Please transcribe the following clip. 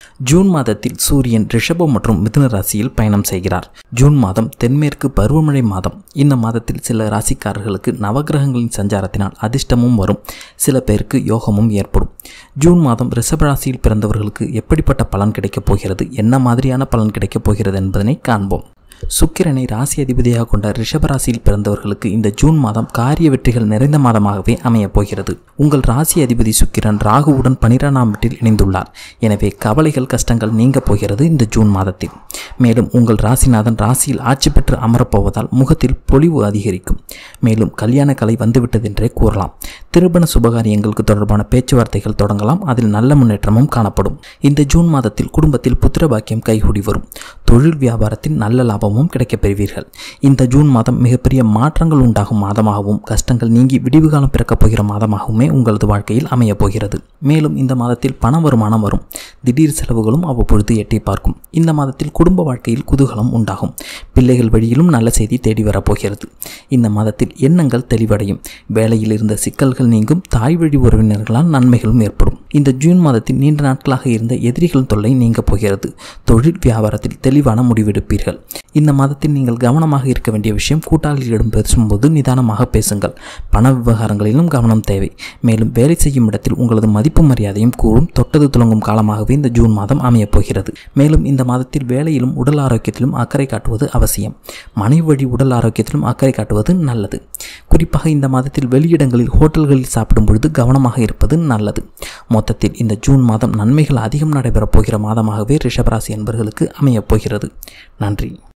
June மாதத்தில் சூரியன் ரிஷபம் மற்றும் மிதுன ராசியில் பயணம் செய்கிறார் ஜூன் மாதம் தென்மேற்கு பருவமழை மாதம் இந்த மாதத்தில் சில ராசிக்காரர்களுக்கு நவகிரகங்களின் சஞ்சாரத்தினால் அதிர்ஷ்டமும் வரும் சில பேருக்கு யோகமும் ஏற்படும் ஜூன் மாதம் ரிஷப ராசியில் பிறந்தவர்களுக்கு எப்படிப்பட்ட பலன் கிடைக்கப் போகிறது என்ன மாதிரியான பலன் கிடைக்கப் போகிறது என்பதனை காண்போம் சுக்கிரனை ராசி அதிபதியாக கொண்ட ரிஷபராசியில் பிறந்தவர்களுக்கு இந்த ஜூன் மாதம் காரிய வெற்றிகள் நிறைந்த மாதமாகவே அமையப் போகிறது உங்கள் ராசி அதிபதி சுக்கிரன் ராகுவுடன் பனிரெண்டாம் வீட்டில் இணைந்துள்ளார் எனவே கவலைகள் கஷ்டங்கள் நீங்க போகிறது இந்த ஜூன் மாதத்தில் மேலும் உங்கள் ராசிநாதன் ராசியில் ஆட்சி பெற்று அமரப்போவதால் முகத்தில் பொலிவு அதிகரிக்கும் மேலும் கல்யாண கலை வந்துவிட்டதென்றே கூறலாம் திருமண சுபகாரியங்களுக்கு தொடர்பான பேச்சுவார்த்தைகள் தொடங்கலாம் அதில் நல்ல முன்னேற்றமும் காணப்படும் இந்த ஜூன் மாதத்தில் குடும்பத்தில் புத்திர பாக்கியம் கைகூடி வரும் தொழில் வியாபாரத்தில் நல்ல லாபமும் கிடைக்கப் பெறுவீர்கள் இந்த ஜூன் மாதம் மிகப்பெரிய மாற்றங்கள் உண்டாகும் மாதமாகவும் கஷ்டங்கள் நீங்கி விடிவு காலம் பிறக்கப் போகிற மாதமாகவுமே உங்களது வாழ்க்கையில் அமையப் போகிறது மேலும் இந்த மாதத்தில் பண வருமானம் வரும் திடீர் செலவுகளும் அவ்வப்பொழுது எட்டி பார்க்கும் இந்த மாதத்தில் குடும்ப வாழ்க்கையில் குதூகலம் உண்டாகும் பிள்ளைகள் வழியிலும் நல்ல செய்தி தேடி வரப்போகிறது இந்த மாதத்தில் எண்ணங்கள் தெளிவடையும் வேலையில் இருந்த சிக்கல்கள் நீங்கும் தாய் வழி உறவினர்களால் நன்மைகளும் ஏற்படும் இந்த ஜூன் மாதத்தில் நீண்ட நாட்களாக இருந்த எதிரிகள் தொல்லை நீங்க போகிறது தொழில் வியாபாரத்தில் தெளிவான முடிவெடுப்பீர்கள் இந்த மாதத்தில் நீங்கள் கவனமாக இருக்க வேண்டிய விஷயம் கூட்டாளிகளிடம் பேசும்போது நிதானமாக பேசுங்கள் பண விவகாரங்களிலும் கவனம் தேவை மேலும் வேலை செய்யும் இடத்தில் உங்களது மதிப்பு மரியாதையும் கூறும் தொட்டது துளங்கும் காலமாகவே இந்த ஜூன் மாதம் அமையப் போகிறது மேலும் இந்த மாதத்தில் வேலையிலும் உடல் ஆரோக்கியத்திலும் அக்கறை காட்டுவது அவசியம் மனைவி வழி உடல் ஆரோக்கியத்திலும் அக்கறை காட்டுவது நல்லது குறிப்பாக இந்த மாதத்தில் வெளியிடங்களில் ஹோட்டல்களில் சாப்பிடும் பொழுது கவனமாக இருப்பது நல்லது மொத்தத்தில் இந்த ஜூன் மாதம் நன்மைகள் அதிகம் நடைபெறப் போகிற மாதமாகவே ரிஷபராசி என்பர்களுக்கு அமையப் போகிறது நன்றி